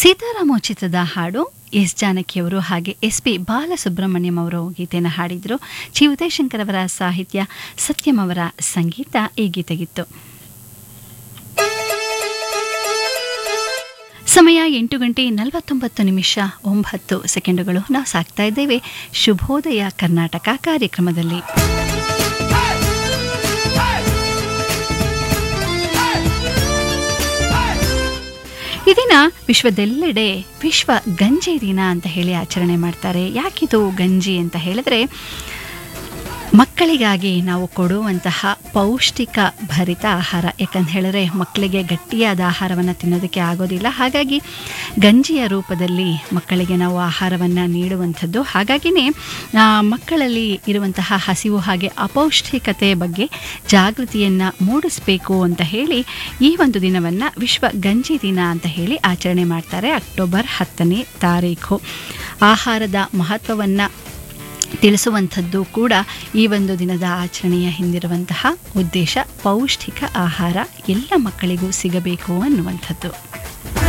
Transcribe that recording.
ಸೀತಾರಾಮೋಚಿತದ ಹಾಡು ಎಸ್ ಜಾನಕಿಯವರು ಹಾಗೆ S P Balasubrahmanyam ಅವರು ಗೀತೆಯನ್ನು ಹಾಡಿದರು ಜಿ ಉದಯಶಂಕರ್ ಅವರ ಸಾಹಿತ್ಯ ಸತ್ಯಂ ಅವರ ಸಂಗೀತ ಈ ಗೀತೆಗಿತ್ತು ಸಮಯ ಎಂಟು ಗಂಟೆ ನಲವತ್ತೊಂಬತ್ತು ನಿಮಿಷ ಒಂಬತ್ತು ಸೆಕೆಂಡುಗಳು ನಾವು ಸಾಕ್ತಾ ಇದ್ದೇವೆ ಶುಭೋದಯ ಕರ್ನಾಟಕ ಕಾರ್ಯಕ್ರಮದಲ್ಲಿ ಈ ದಿನ ವಿಶ್ವದೆಲ್ಲೆಡೆ ವಿಶ್ವ ಗಂಜಿ ದಿನ ಅಂತ ಹೇಳಿ ಆಚರಣೆ ಮಾಡ್ತಾರೆ ಯಾಕಿದು ಗಂಜಿ ಅಂತ ಹೇಳಿದ್ರೆ ಮಕ್ಕಳಿಗಾಗಿ ನಾವು ಕೊಡುವಂತಹ ಪೌಷ್ಟಿಕ ಭರಿತ ಆಹಾರ ಯಾಕಂತ ಹೇಳಿದ್ರೆ ಮಕ್ಕಳಿಗೆ ಗಟ್ಟಿಯಾದ ಆಹಾರವನ್ನು ತಿನ್ನೋದಕ್ಕೆ ಆಗೋದಿಲ್ಲ ಹಾಗಾಗಿ ಗಂಜಿಯ ರೂಪದಲ್ಲಿ ಮಕ್ಕಳಿಗೆ ನಾವು ಆಹಾರವನ್ನು ನೀಡುವಂಥದ್ದು ಹಾಗಾಗಿನೇ ಮಕ್ಕಳಲ್ಲಿ ಇರುವಂತಹ ಹಸಿವು ಹಾಗೆ ಅಪೌಷ್ಟಿಕತೆ ಬಗ್ಗೆ ಜಾಗೃತಿಯನ್ನು ಮೂಡಿಸಬೇಕು ಅಂತ ಹೇಳಿ ಈ ಒಂದು ದಿನವನ್ನು ವಿಶ್ವ ಗಂಜಿ ದಿನ ಅಂತ ಹೇಳಿ ಆಚರಣೆ ಮಾಡ್ತಾರೆ ಅಕ್ಟೋಬರ್ ಹತ್ತನೇ ತಾರೀಖು ಆಹಾರದ ಮಹತ್ವವನ್ನು ತಿಳಿಸುವಂಥದ್ದು ಕೂಡ ಈ ಒಂದು ದಿನದ ಆಚರಣೆಯ ಹಿಂದಿರುವಂತಹ ಉದ್ದೇಶ ಪೌಷ್ಟಿಕ ಆಹಾರ ಎಲ್ಲ ಮಕ್ಕಳಿಗೂ ಸಿಗಬೇಕು ಅನ್ನುವಂಥದ್ದು